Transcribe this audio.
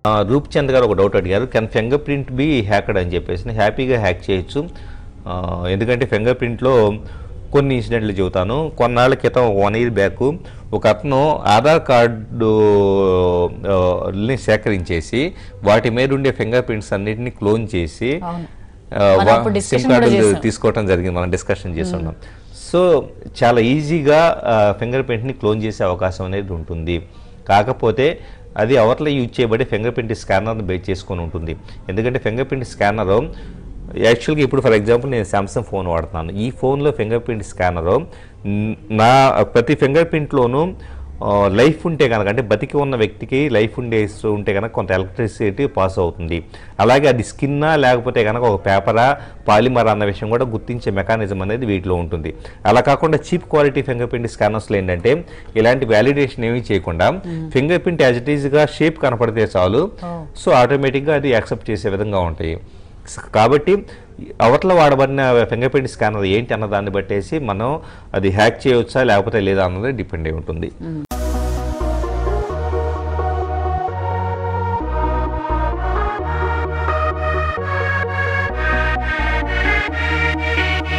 ఆ, రూప్ చంద్ గారు ఒక డౌట్ అడిగారు can finger print be hacked అని చెప్పేసి హ్యాపీగా హ్యాక్ చేయొచ్చు ఆ, ఎందుకంటే ఫింగర్ ప్రింట్లో కొన్ని ఇన్సిడెంట్లు చెబుతాను కొన్నాళ్ళ క్రితం వన్ ఇయర్ బ్యాక్ ఒక అతను ఆధార్ కార్డు ఆ, ని సేకరించేసి వాటి మీద ఉండే ఫింగర్ ప్రింట్స్ అన్నిటిని క్లోన్ చేసి అవును. ఆ, మనం వా- అప్పుడు సిమ్ discussion కూడా కార్డులు చేసాం. తీసుకోవటం జరిగింది మనం డిస్కషన్ చేస్తున్నాం సో చాలా ఈజీగా ఫింగర్ ప్రింట్ని క్లోన్ చేసే అవకాశం అనేది ఉంటుంది కాకపోతే అది అవతల యూజ్ చేయబడే ఫింగర్ ప్రింట్ స్కానర్ని బేస్ చేసుకొని ఉంటుంది ఎందుకంటే ఫింగర్ ప్రింట్ స్కానర్ యాక్చువల్గా ఇప్పుడు ఫర్ ఎగ్జాంపుల్ నేను సామ్సంగ్ ఫోన్ వాడుతున్నాను ఈ ఫోన్లో ఫింగర్ ప్రింట్ స్కానర్ నా ప్రతి ఫింగర్ ప్రింట్లోనూ లైఫ్ ఉంటే కనుక అంటే బతికి ఉన్న వ్యక్తికి లైఫ్ ఉండే ఉంటే కనుక కొంత ఎలక్ట్రిసిటీ పాస్ అవుతుంది అలాగే అది స్కిన్నా లేకపోతే కనుక ఒక పేపరా పాలిమర్ అన్న విషయం కూడా గుర్తించే మెకానిజం అనేది వీటిలో ఉంటుంది అలా కాకుండా చీప్ క్వాలిటీ ఫింగర్ ప్రింట్ స్కానర్స్లో ఏంటంటే ఇలాంటి వ్యాలిడేషన్ ఏమీ చేయకుండా ఫింగర్ ప్రింట్ యాజ్ ఇట్ ఈజ్గా షేప్ కనపడితే చాలు సో ఆటోమేటిక్గా అది యాక్సెప్ట్ చేసే విధంగా ఉంటాయి స- కాబట్టి అవతల వాడబడిన ఫింగర్ ప్రింట్ స్కానర్ ఏంటి అన్న దాన్ని బట్టేసి మనం అది హ్యాక్ చేయవచ్చా లేకపోతే లేదా అన్నది డిపెండ్ అయి ఉంటుంది